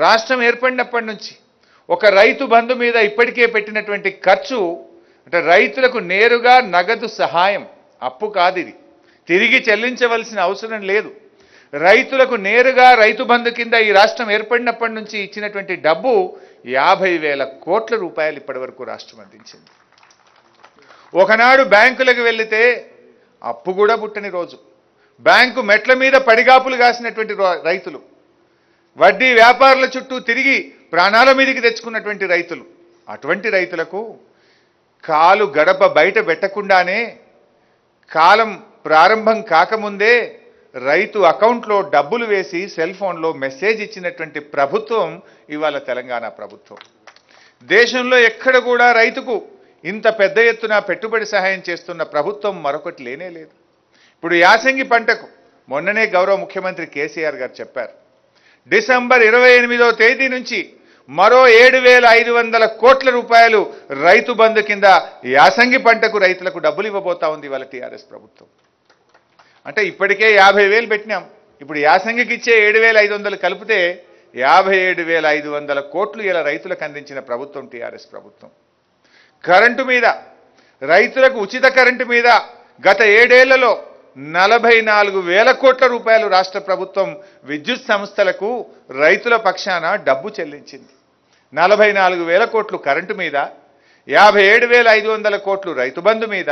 రాష్ట్రం ఏర్పడినప్పటి నుంచి ఒక రైతు బంధు మీద ఇప్పటికే పెట్టినటువంటి ఖర్చు అంటే రైతులకు నేరుగా నగదు సహాయం అప్పు కాదు ఇది తిరిగి చెల్లించవలసిన అవసరం లేదు రైతులకు నేరుగా రైతు బంధు కింద ఈ రాష్ట్రం ఏర్పడినప్పటి నుంచి ఇచ్చినటువంటి డబ్బు యాభై వేల కోట్ల రూపాయలు ఇప్పటివరకు రాష్ట్రం అందించింది ఒకనాడు బ్యాంకులకు వెళితే అప్పు కూడా పుట్టని రోజు బ్యాంకు మెట్ల మీద పడిగాపులు కాసినటువంటి రో- రైతులు వడ్డీ వ్యాపారుల చుట్టూ తిరిగి ప్రాణాల మీదకి తెచ్చుకున్నటువంటి రైతులు అటువంటి రైతులకు కాలు గడప బయట పెట్టకుండానే కాలం ప్రారంభం కాకముందే రైతు అకౌంట్లో డబ్బులు వేసి సెల్ ఫోన్లో మెసేజ్ ఇచ్చినటువంటి ప్రభుత్వం ఇవాళ తెలంగాణ ప్రభుత్వం దేశంలో ఎక్కడ కూడా రైతుకు ఇంత పెద్ద ఎత్తున పెట్టుబడి సహాయం చేస్తున్న ప్రభుత్వం మరొకటి లేనే లేదు ఇప్పుడు యాసంగి పంటకు మొన్ననే గౌరవ ముఖ్యమంత్రి కేసీఆర్ గారు చెప్పారు డిసెంబర్ ఇరవై ఎనిమిదో తేదీ నుంచి మరో ఏడు వేల ఐదు వందల కోట్ల రూపాయలు రైతు బంధు కింద యాసంగి పంటకు రైతులకు డబ్బులు ఇవ్వబోతా ఉంది వాళ్ళ టీఆర్ఎస్ ప్రభుత్వం అంటే ఇప్పటికే యాభై వేలు పెట్టినాం ఇప్పుడు యాసంగికి ఇచ్చే ఏడు వేల ఐదు వందలు కలిపితే యాభై ఏడు వేల ఐదు వందల కోట్లు ఇలా రైతులకు అందించిన ప్రభుత్వం టీఆర్ఎస్ ప్రభుత్వం కరెంటు మీద రైతులకు ఉచిత కరెంటు మీద గత ఏడేళ్లలో నలభై నాలుగు వేల కోట్ల రూపాయలు రాష్ట్ర ప్రభుత్వం విద్యుత్ సంస్థలకు రైతుల పక్షాన డబ్బు చెల్లించింది నలభై నాలుగు వేల కోట్లు కరెంటు మీద యాభై ఏడు వేల ఐదు వందల కోట్లు రైతు బంధు మీద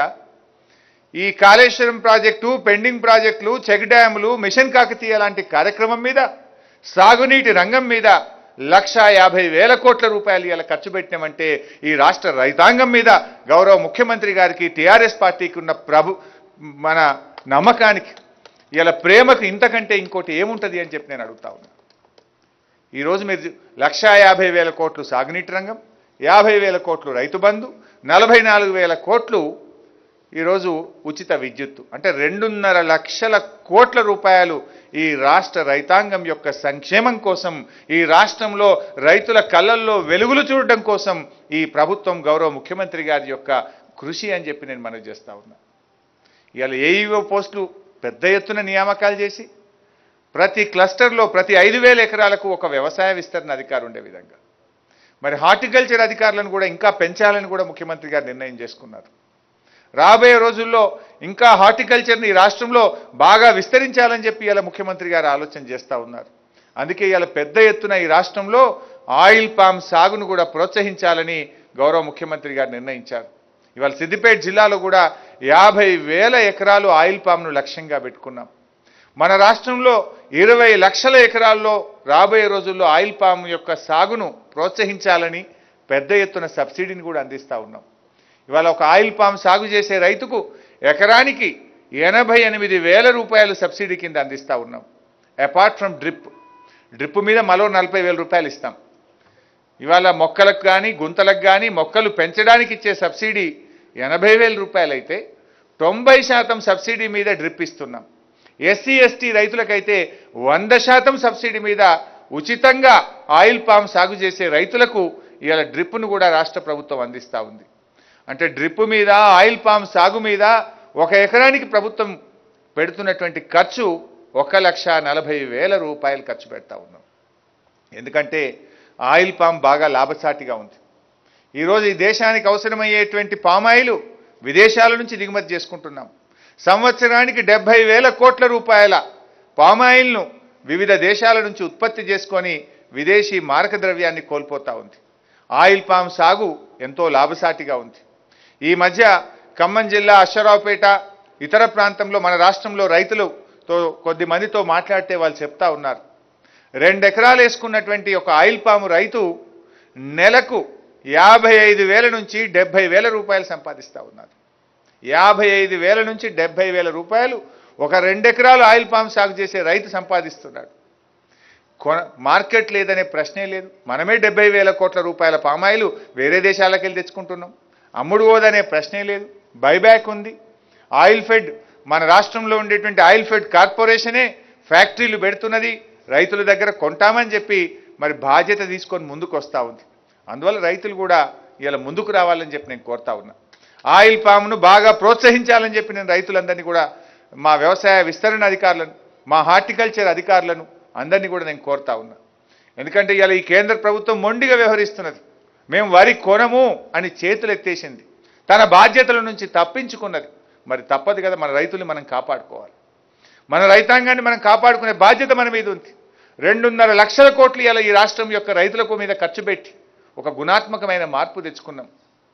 ఈ కాళేశ్వరం ప్రాజెక్టు పెండింగ్ ప్రాజెక్టులు చెక్ డ్యాములు మిషన్ కాకతీయ లాంటి కార్యక్రమం మీద సాగునీటి రంగం మీద లక్ష యాభై వేల కోట్ల రూపాయలు ఇలా ఖర్చు పెట్టినామంటే ఈ రాష్ట్ర రైతాంగం మీద గౌరవ ముఖ్యమంత్రి గారికి టీఆర్ఎస్ పార్టీకి ఉన్న ప్రభు మన నమ్మకానికి ఇలా ప్రేమకు ఇంతకంటే ఇంకోటి ఏముంటుంది అని చెప్పి నేను అడుగుతా ఉన్నా ఈరోజు మీరు లక్షా యాభై వేల కోట్లు సాగునీటి రంగం యాభై వేల కోట్లు రైతు బంధు నలభై నాలుగు వేల కోట్లు ఈరోజు ఉచిత విద్యుత్తు అంటే రెండున్నర లక్షల కోట్ల రూపాయలు ఈ రాష్ట్ర రైతాంగం యొక్క సంక్షేమం కోసం ఈ రాష్ట్రంలో రైతుల కళ్ళల్లో వెలుగులు చూడడం కోసం ఈ ప్రభుత్వం గౌరవ ముఖ్యమంత్రి గారి యొక్క కృషి అని చెప్పి నేను మనవి చేస్తా ఉన్నా ఇవాళ ఏఈఓ పోస్టులు పెద్ద ఎత్తున నియామకాలు చేసి ప్రతి క్లస్టర్లో ప్రతి ఐదు వేల ఎకరాలకు ఒక వ్యవసాయ విస్తరణ అధికారి ఉండే విధంగా మరి హార్టికల్చర్ అధికారులను కూడా ఇంకా పెంచాలని కూడా ముఖ్యమంత్రి గారు నిర్ణయం చేసుకున్నారు రాబోయే రోజుల్లో ఇంకా హార్టికల్చర్ని ఈ రాష్ట్రంలో బాగా విస్తరించాలని చెప్పి ఇలా ముఖ్యమంత్రి గారు ఆలోచన చేస్తూ ఉన్నారు అందుకే ఇలా పెద్ద ఎత్తున ఈ రాష్ట్రంలో ఆయిల్ పామ్ సాగును కూడా ప్రోత్సహించాలని గౌరవ ముఖ్యమంత్రి గారు నిర్ణయించారు ఇవాళ సిద్దిపేట జిల్లాలో కూడా యాభై వేల ఎకరాలు ఆయిల్ పామ్ను లక్ష్యంగా పెట్టుకున్నాం మన రాష్ట్రంలో ఇరవై లక్షల ఎకరాల్లో రాబోయే రోజుల్లో ఆయిల్ పామ్ యొక్క సాగును ప్రోత్సహించాలని పెద్ద ఎత్తున సబ్సిడీని కూడా అందిస్తూ ఉన్నాం ఇవాళ ఒక ఆయిల్ పామ్ సాగు చేసే రైతుకు ఎకరానికి ఎనభై ఎనిమిది వేల రూపాయలు సబ్సిడీ కింద అందిస్తూ ఉన్నాం అపార్ట్ ఫ్రమ్ డ్రిప్ డ్రిప్ మీద మరో నలభై వేల రూపాయలు ఇస్తాం ఇవాళ మొక్కలకు కానీ గుంతలకు కానీ మొక్కలు పెంచడానికి ఇచ్చే సబ్సిడీ ఎనభై వేల రూపాయలు అయితే తొంభై శాతం సబ్సిడీ మీద డ్రిప్ ఇస్తున్నాం ఎస్సీ ఎస్టీ రైతులకైతే వంద శాతం సబ్సిడీ మీద ఉచితంగా ఆయిల్ పామ్ సాగు చేసే రైతులకు ఇవాళ డ్రిప్ను కూడా రాష్ట్ర ప్రభుత్వం అందిస్తూ ఉంది అంటే డ్రిప్ మీద ఆయిల్ పామ్ సాగు మీద ఒక ఎకరానికి ప్రభుత్వం పెడుతున్నటువంటి ఖర్చు ఒక లక్ష నలభై వేల రూపాయలు ఖర్చు పెడతా ఉన్నాం ఎందుకంటే ఆయిల్ పామ్ బాగా లాభసాటిగా ఉంది ఈరోజు ఈ దేశానికి అవసరమయ్యేటువంటి పామాయిలు విదేశాల నుంచి దిగుమతి చేసుకుంటున్నాం సంవత్సరానికి డెబ్బై వేల కోట్ల రూపాయల పామాయిల్ను వివిధ దేశాల నుంచి ఉత్పత్తి చేసుకొని విదేశీ మారక ద్రవ్యాన్ని కోల్పోతా ఉంది ఆయిల్ పామ్ సాగు ఎంతో లాభసాటిగా ఉంది ఈ మధ్య ఖమ్మం జిల్లా అశ్వరావుపేట ఇతర ప్రాంతంలో మన రాష్ట్రంలో రైతులతో కొద్ది మందితో మాట్లాడితే వాళ్ళు చెప్తా ఉన్నారు రెండు ఎకరాలు వేసుకున్నటువంటి ఒక ఆయిల్ పాము రైతు నెలకు యాభై ఐదు వేల నుంచి డెబ్బై వేల రూపాయలు సంపాదిస్తూ ఉన్నారు యాభై ఐదు వేల నుంచి డెబ్బై వేల రూపాయలు ఒక రెండు ఎకరాలు ఆయిల్ పామ్ సాగు చేసే రైతు సంపాదిస్తున్నాడు కొన మార్కెట్ లేదనే ప్రశ్నే లేదు మనమే డెబ్బై వేల కోట్ల రూపాయల పామాయిలు వేరే దేశాలకు వెళ్ళి తెచ్చుకుంటున్నాం అమ్ముడు పోదనే ప్రశ్నే లేదు బైబ్యాక్ ఉంది ఆయిల్ ఫెడ్ మన రాష్ట్రంలో ఉండేటువంటి ఆయిల్ ఫెడ్ కార్పొరేషనే ఫ్యాక్టరీలు పెడుతున్నది రైతుల దగ్గర కొంటామని చెప్పి మరి బాధ్యత తీసుకొని ముందుకు వస్తూ ఉంది అందువల్ల రైతులు కూడా ఇలా ముందుకు రావాలని చెప్పి నేను కోరుతా ఉన్నా ఆయిల్ పామ్ను బాగా ప్రోత్సహించాలని చెప్పి నేను రైతులందరినీ కూడా మా వ్యవసాయ విస్తరణ అధికారులను మా హార్టికల్చర్ అధికారులను అందరినీ కూడా నేను కోరుతా ఉన్నా ఎందుకంటే ఇవాళ ఈ కేంద్ర ప్రభుత్వం మొండిగా వ్యవహరిస్తున్నది మేము వరి కొనము అని చేతులు ఎత్తేసింది తన బాధ్యతల నుంచి తప్పించుకున్నది మరి తప్పదు కదా మన రైతుల్ని మనం కాపాడుకోవాలి మన రైతాంగాన్ని మనం కాపాడుకునే బాధ్యత మన మీద ఉంది రెండున్నర లక్షల కోట్లు ఇలా ఈ రాష్ట్రం యొక్క రైతులకు మీద ఖర్చు పెట్టి ఒక గుణాత్మకమైన మార్పు తెచ్చుకున్నాం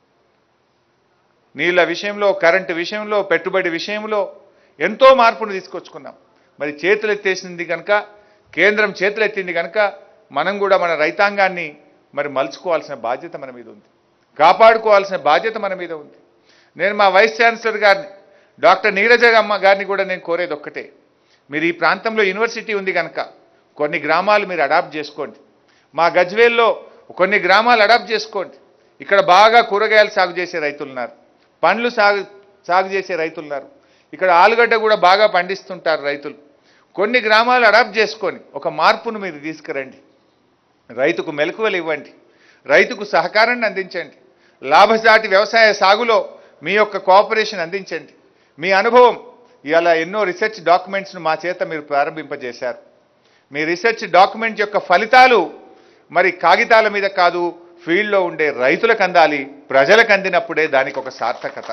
నీళ్ళ విషయంలో కరెంటు విషయంలో పెట్టుబడి విషయంలో ఎంతో మార్పును తీసుకొచ్చుకున్నాం మరి చేతులు ఎత్తేసింది కనుక కేంద్రం చేతులు ఎత్తింది కనుక మనం కూడా మన రైతాంగాన్ని మరి మలుచుకోవాల్సిన బాధ్యత మన మీద ఉంది కాపాడుకోవాల్సిన బాధ్యత మన మీద ఉంది నేను మా వైస్ ఛాన్సలర్ గారిని డాక్టర్ నీరజ అమ్మ గారిని కూడా నేను కోరేది ఒక్కటే మీరు ఈ ప్రాంతంలో యూనివర్సిటీ ఉంది కనుక కొన్ని గ్రామాలు మీరు అడాప్ట్ చేసుకోండి మా గజ్వేల్లో కొన్ని గ్రామాలు అడాప్ట్ చేసుకోండి ఇక్కడ బాగా కూరగాయలు సాగు చేసే రైతులు ఉన్నారు పండ్లు సాగు సాగు చేసే రైతులు ఉన్నారు ఇక్కడ ఆలుగడ్డ కూడా బాగా పండిస్తుంటారు రైతులు కొన్ని గ్రామాలు అడాప్ట్ చేసుకొని ఒక మార్పును మీరు తీసుకురండి రైతుకు మెలకువలు ఇవ్వండి రైతుకు సహకారాన్ని అందించండి లాభసాటి వ్యవసాయ సాగులో మీ యొక్క కోఆపరేషన్ అందించండి మీ అనుభవం ఇవాళ ఎన్నో రీసెర్చ్ డాక్యుమెంట్స్ను మా చేత మీరు ప్రారంభింపజేశారు మీ రీసెర్చ్ డాక్యుమెంట్ యొక్క ఫలితాలు మరి కాగితాల మీద కాదు ఫీల్డ్లో ఉండే రైతులకు అందాలి ప్రజలకు అందినప్పుడే దానికి ఒక సార్థకత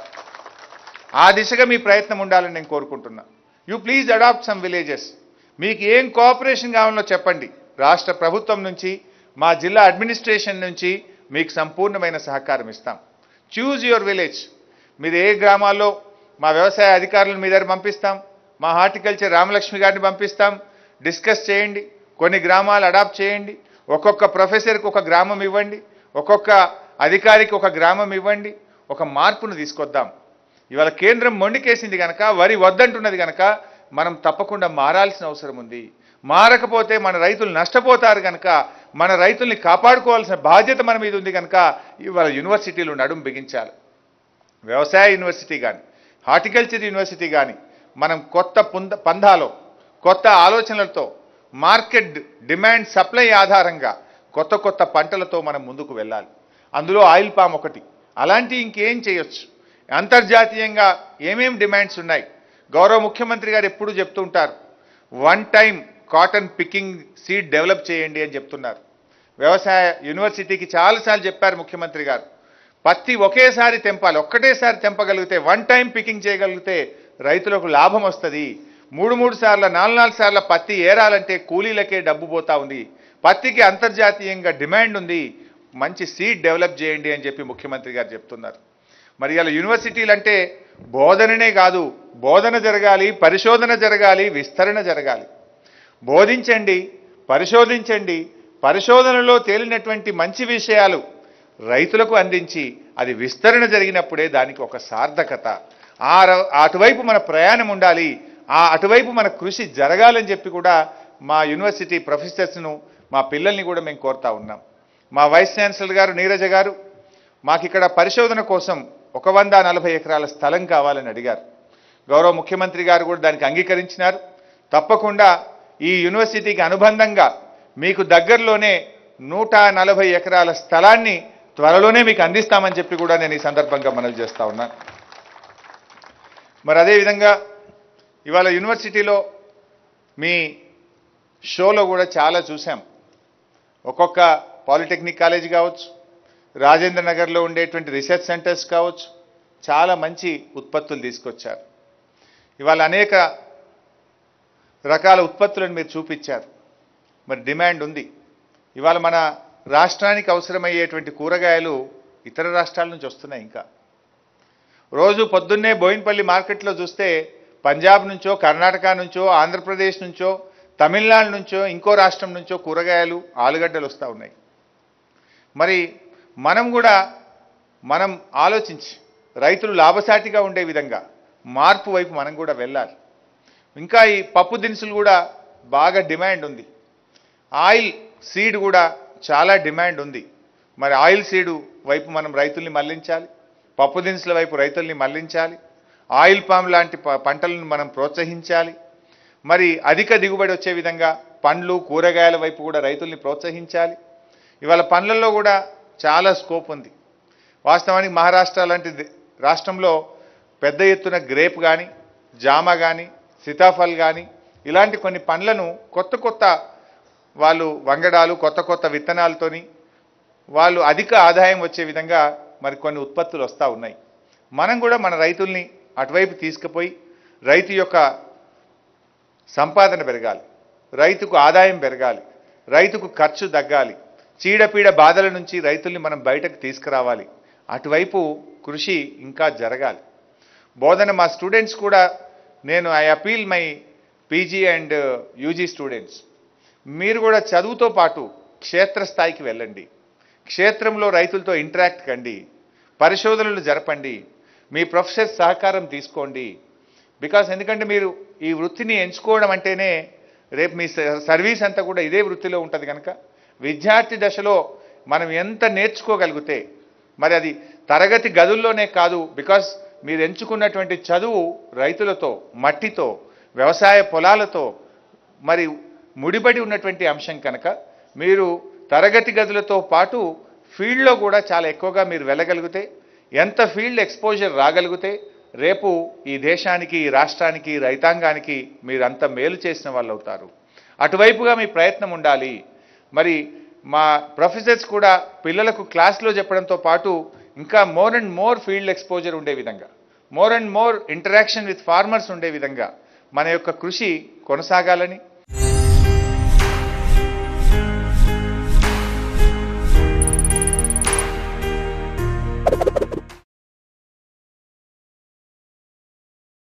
ఆ దిశగా మీ ప్రయత్నం ఉండాలని నేను కోరుకుంటున్నా you please adopt some villages మీకు ఏం కోఆపరేషన్ కావాలో చెప్పండి రాష్ట్ర ప్రభుత్వం నుంచి మా జిల్లా అడ్మినిస్ట్రేషన్ నుంచి మీకు సంపూర్ణమైన సహకారం ఇస్తాం చూజ్ యువర్ విలేజ్ మీరు ఏ గ్రామాల్లో మా వ్యవసాయ అధికారులను మీ దగ్గర పంపిస్తాం మా హార్టికల్చర్ రామలక్ష్మి గారిని పంపిస్తాం డిస్కస్ చేయండి కొన్ని గ్రామాలు అడాప్ట్ చేయండి ఒక్కొక్క ప్రొఫెసర్కి ఒక గ్రామం ఇవ్వండి ఒక్కొక్క అధికారికి ఒక గ్రామం ఇవ్వండి ఒక మార్పును తీసుకొద్దాం ఇవాళ కేంద్రం మొండికేసింది కనుక వరి వద్దంటున్నది కనుక మనం తప్పకుండా మారాల్సిన అవసరం ఉంది మారకపోతే మన రైతులు నష్టపోతారు కనుక మన రైతుల్ని కాపాడుకోవాల్సిన బాధ్యత మన మీద ఉంది కనుక ఇవాళ యూనివర్సిటీలు నడుం బిగించాలి వ్యవసాయ యూనివర్సిటీ కానీ హార్టికల్చర్ యూనివర్సిటీ కానీ మనం కొత్త పుంద పంధాలో కొత్త ఆలోచనలతో మార్కెట్ డిమాండ్ సప్లై ఆధారంగా కొత్త కొత్త పంటలతో మనం ముందుకు వెళ్ళాలి అందులో ఆయిల్ పామ్ ఒకటి అలాంటి ఇంకేం చేయొచ్చు అంతర్జాతీయంగా ఏమేం డిమాండ్స్ ఉన్నాయి గౌరవ ముఖ్యమంత్రి గారు ఎప్పుడు చెప్తూ ఉంటారు one time cotton picking seed develop చేయండి అని చెప్తున్నారు వ్యవసాయ యూనివర్సిటీకి చాలాసార్లు చెప్పారు ముఖ్యమంత్రి గారు పత్తి ఒకేసారి తెంపాలి ఒక్కటేసారి తెంపగలిగితే వన్ టైం పికింగ్ చేయగలిగితే రైతులకు లాభం వస్తుంది మూడు మూడు సార్ల నాలుగు నాలుగు సార్ల పత్తి ఏరాలంటే కూలీలకే డబ్బు పోతా ఉంది పత్తికి అంతర్జాతీయంగా డిమాండ్ ఉంది మంచి సీడ్ డెవలప్ చేయండి అని చెప్పి ముఖ్యమంత్రి గారు చెప్తున్నారు మరి ఇలా యూనివర్సిటీలు అంటే బోధననే కాదు బోధన జరగాలి పరిశోధన జరగాలి విస్తరణ జరగాలి బోధించండి పరిశోధించండి పరిశోధనలో తేలినటువంటి మంచి విషయాలు రైతులకు అందించి అది విస్తరణ జరిగినప్పుడే దానికి ఒక సార్థకత ఆ ర- అటువైపు మన ప్రయాణం ఉండాలి ఆ అటువైపు మన కృషి జరగాలని చెప్పి కూడా మా యూనివర్సిటీ ప్రొఫెసర్స్ను మా పిల్లల్ని కూడా మేము కోరుతా ఉన్నాం మా వైస్ ఛాన్సలర్ గారు నీరజ గారు మాకు ఇక్కడ పరిశోధన కోసం ఒక వంద నలభై ఎకరాల స్థలం కావాలని అడిగారు గౌరవ ముఖ్యమంత్రి గారు కూడా దానికి అంగీకరించినారు తప్పకుండా ఈ యూనివర్సిటీకి అనుబంధంగా మీకు దగ్గరలోనే నూట నలభై ఎకరాల స్థలాన్ని త్వరలోనే మీకు అందిస్తామని చెప్పి కూడా నేను ఈ సందర్భంగా మనవి చేస్తా ఉన్నాను మరి అదేవిధంగా ఇవాళ యూనివర్సిటీలో మీ షోలో కూడా చాలా చూసాం ఒక్కొక్క పాలిటెక్నిక్ కాలేజ్ కావచ్చు రాజేంద్ర నగర్లో ఉండేటువంటి రీసెర్చ్ సెంటర్స్ కావచ్చు చాలా మంచి ఉత్పత్తులు తీసుకొచ్చారు ఇవాళ అనేక రకాల ఉత్పత్తులను మీరు చూపించారు మరి డిమాండ్ ఉంది ఇవాళ మన రాష్ట్రానికి అవసరమయ్యేటువంటి కూరగాయలు ఇతర రాష్ట్రాల నుంచి వస్తున్నాయి ఇంకా రోజు పొద్దున్నే బోయినపల్లి మార్కెట్లో చూస్తే పంజాబ్ నుంచో కర్ణాటక నుంచో ఆంధ్రప్రదేశ్ నుంచో తమిళనాడు నుంచో ఇంకో రాష్ట్రం నుంచో కూరగాయలు ఆలుగడ్డలు వస్తూ ఉన్నాయి మరి మనం కూడా మనం ఆలోచించి రైతులు లాభసాటిగా ఉండే విధంగా మార్పు వైపు మనం కూడా వెళ్ళాలి ఇంకా ఈ పప్పు దినుసులు కూడా బాగా డిమాండ్ ఉంది ఆయిల్ సీడ్ కూడా చాలా డిమాండ్ ఉంది మరి ఆయిల్ సీడు వైపు మనం రైతుల్ని మళ్లించాలి పప్పు దినుసుల వైపు రైతుల్ని మళ్లించాలి ఆయిల్ పామ్ లాంటి ప- పంటలను మనం ప్రోత్సహించాలి మరి అధిక దిగుబడి వచ్చే విధంగా పండ్లు కూరగాయల వైపు కూడా రైతుల్ని ప్రోత్సహించాలి ఇవాళ పండ్లలో కూడా చాలా స్కోప్ ఉంది వాస్తవానికి మహారాష్ట్ర లాంటి ది- రాష్ట్రంలో పెద్ద ఎత్తున గ్రేప్ కానీ జామ కానీ సీతాఫల్ కానీ ఇలాంటి కొన్ని పండ్లను కొత్త కొత్త వాళ్ళు వంగడాలు కొత్త కొత్త విత్తనాలతోని వాళ్ళు అధిక ఆదాయం వచ్చే విధంగా మరి కొన్ని ఉత్పత్తులు వస్తూ ఉన్నాయి మనం కూడా మన రైతుల్ని అటువైపు తీసుకుపోయి రైతు యొక్క సంపాదన పెరగాలి రైతుకు ఆదాయం పెరగాలి రైతుకు ఖర్చు తగ్గాలి చీడపీడ బాధల నుంచి రైతుల్ని మనం బయటకు తీసుకురావాలి అటువైపు కృషి ఇంకా జరగాలి బోధన మా స్టూడెంట్స్ కూడా నేను I appeal my PG and UG students మీరు కూడా చదువుతో పాటు క్షేత్రస్థాయికి వెళ్ళండి క్షేత్రంలో రైతులతో ఇంటరాక్ట్ కండి పరిశోధనలు జరపండి మీ ప్రొఫెసర్ సహకారం తీసుకోండి బికాస్ ఎందుకంటే మీరు ఈ వృత్తిని ఎంచుకోవడం అంటేనే రేపు మీ స- సర్వీస్ అంతా కూడా ఇదే వృత్తిలో ఉంటుంది కనుక విద్యార్థి దశలో మనం ఎంత నేర్చుకోగలిగితే మరి అది తరగతి గదుల్లోనే కాదు బికాస్ మీరు ఎంచుకున్నటువంటి చదువు రైతులతో మట్టితో వ్యవసాయ పొలాలతో మరి ముడిపడి ఉన్నటువంటి అంశం కనుక మీరు తరగతి గదులతో పాటు ఫీల్డ్లో కూడా చాలా ఎక్కువగా మీరు వెళ్ళగలిగితే ఎంత ఫీల్డ్ ఎక్స్పోజర్ రాగలిగితే రేపు ఈ దేశానికి ఈ రాష్ట్రానికి ఈ రైతాంగానికి మీరు అంత మేలు చేసిన వాళ్ళు అవుతారు అటువైపుగా మీ ప్రయత్నం ఉండాలి మరి మా ప్రొఫెసర్స్ కూడా పిల్లలకు క్లాస్లో చెప్పడంతో పాటు ఇంకా more and more field exposure ఉండే విధంగా more and more interaction with farmers ఉండే విధంగా మన యొక్క కృషి కొనసాగాలని